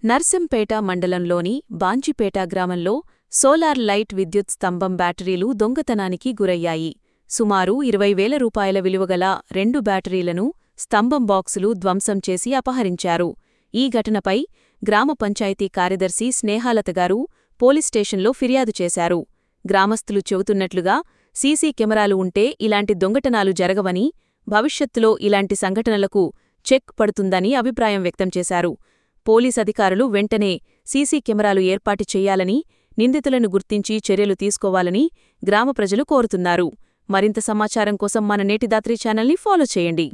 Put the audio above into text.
నర్సంపేట మండలంలోని బాంచిపేట గ్రామంలో solar light విద్యుత్ స్తంభం బ్యాటరీలు దొంగతనానికి గురయ్యాయి సుమారు ఇరవై వేల రూపాయల విలువగల రెండు బ్యాటరీలను స్తంభం బాక్సులు ధ్వంసం చేసి అపహరించారు ఈ ఘటనపై గ్రామ పంచాయతీ కార్యదర్శి స్నేహాలతగారు పోలీస్ స్టేషన్లో ఫిర్యాదు చేశారు గ్రామస్తులు చెబుతున్నట్లుగా సీసీ కెమెరాలు ఉంటే ఇలాంటి దొంగతనాలు జరగవని భవిష్యత్తులో ఇలాంటి సంఘటనలకు చెక్ పడుతుందని అభిప్రాయం వ్యక్తం చేశారు పోలీస్ అధికారులు వెంటనే సీసీ కెమెరాలు ఏర్పాటు చేయాలని నిందితులను గుర్తించి చర్యలు తీసుకోవాలని గ్రామ ప్రజలు కోరుతున్నారు మరింత సమాచారం కోసం మన నేటిదాత్రి ఛానల్ని ఫాలో చేయండి